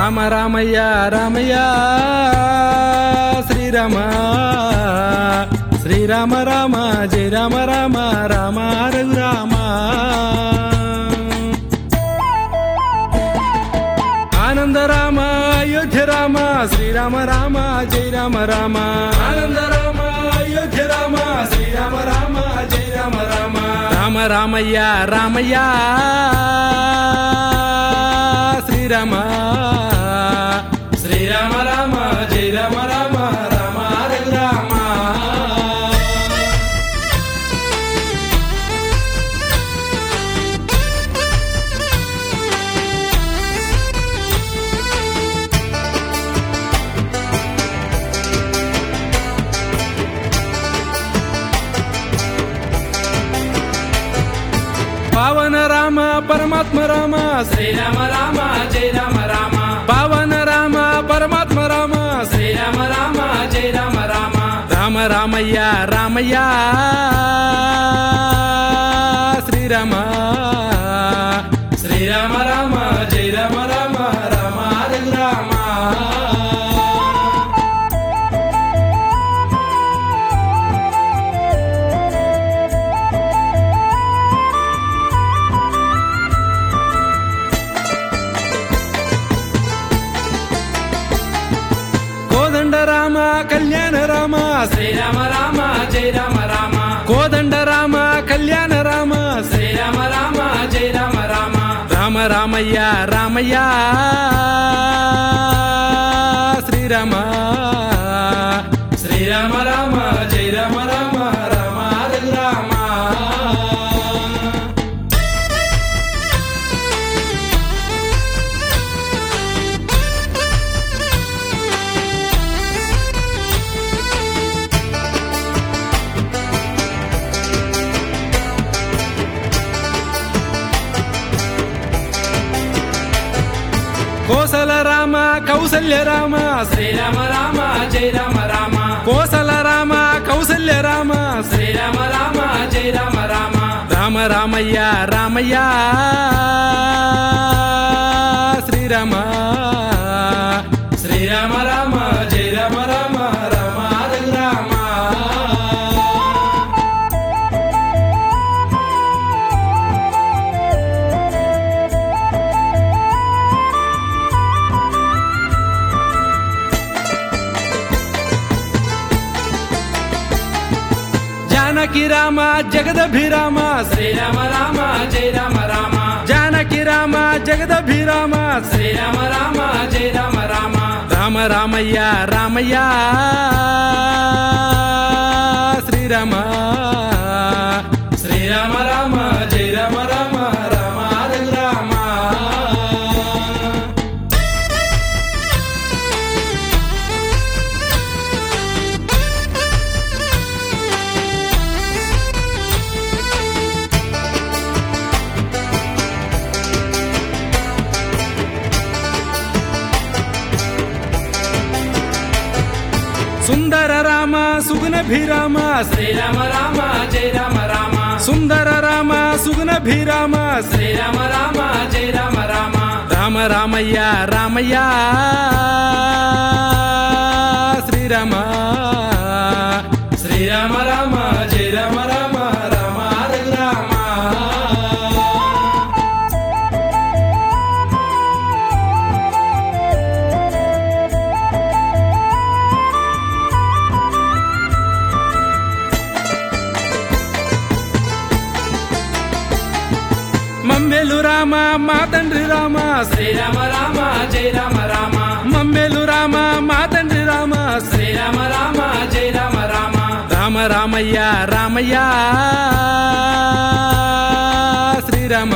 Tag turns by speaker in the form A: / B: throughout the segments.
A: రామ రామయ్య రామయ్య శ్రీరామ శ్రీరామ రామ జయ రామ రామ రామ రఘురామ ఆనంద రామ అయోధ్య రామ శ్రీరామ రామ జయ రామ రామ ఆనంద రామ అయోధ్య రామ శ్రీరామ రామ జయ రామ రామ రామ రామయ్య రామయ్య శ్రీరామ శ్రీరామ రామ జయ రామ రామ రామ రఘురామ పావన రామ పరమాత్మ రామ శ్రీరామ రామ జయ రామ రామ పావన రామ పరమాత్మ రామ శ్రీరామ రామ జయ రామ రామ రామ రామయ్య రామయ్య శ్రీరామ శ్రీరామ రామ జయ రామ రామ రామ రఘురామ కోదండ రామ కళ్యాణ రామ శ్రీరామ రామ జయ రామ రామ కోదండ రామ కళ్యాణ రామ శ్రీరామ రామ జయ రామ రామ రామ రామయ్య రామయ్య శ్రీరామ శ్రీరామ రామ జయ రామ రామ రామ రఘురామ కోసల రామ కౌసల్య రామ శ్రీరామ రామ జయ రామ రామ కోసల రామ కౌసల్య రామ శ్రీరామ రామ జయ రామ రామ రామ రామయ్య రామయ్య శ్రీరామ శ్రీరామ రామ జయ రామ రామ రామ రఘురామ జానకి రామ జగదభిరామ శ్రీరామ రామ జయ రామ రామ జానకి రామ జగదభిరామ శ్రీరామ రామ జయ రామ రామ రామ రామయ్య రామయ్య శ్రీరామ శ్రీరామ రామ జయ రామ రామ రామ రఘురామ సుందర రామ సుగుణభిరామ శ్రీరామ రామ జయ రామ రామ సుందర రామ సుగుణభిరామ శ్రీరామ రామ జయ రామ రామ రామ రామయ్య రామయ్య శ్రీరామ శ్రీరామ రామ జయ రామ రామ రామ రఘురామ మమ్మెలు రామ మా తండ్రి రామ శ్రీరామ రామ జయ రామ రామ మమ్మెలు రామ మా తండ్రి రామ శ్రీరామ రామ జయ రామ రామ రామ రామయ్య రామయ్య శ్రీరామ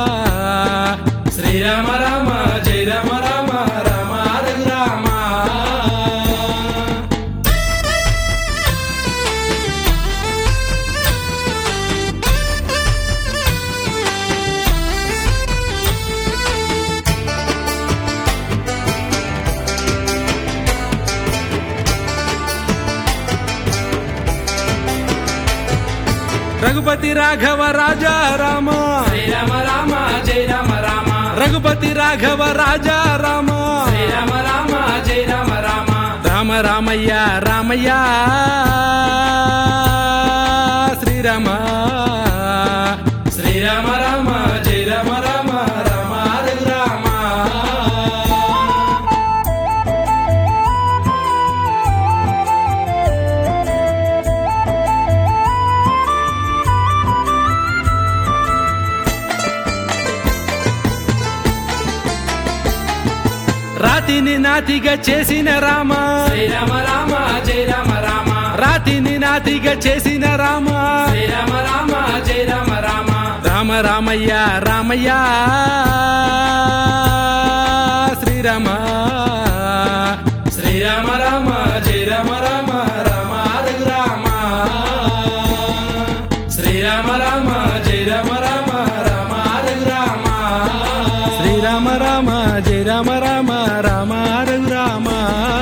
A: శ్రీరామ రామ జయ రామ రామ రామ రఘురామ రఘుపతి రాఘవ రాజా రామ
B: శ్రీరామ రామ జయ రామ రామ
A: రఘుపతి రాఘవ రాజా రామ రామయ్య రామయ్య శ్రీరామ శ్రీరామ రామ జయ రామ రామ రామ రఘురామ రాతిని నాతిగా చేసిన రామ శ్రీరామ రామ జయ రామ రామ రాతిని నాతిగా చేసిన రామ శ్రీరామ రామ జయ రామ రామ రామ రామయ్య రామయ్య శ్రీరామ శ్రీరామ రామ జయ రామ రామ రామ రఘురామ శ్రీరామ రామ జయ రామ రామ రామ రఘురామ శ్రీరామ రామ జయ రామ రామ రామ రఘురామ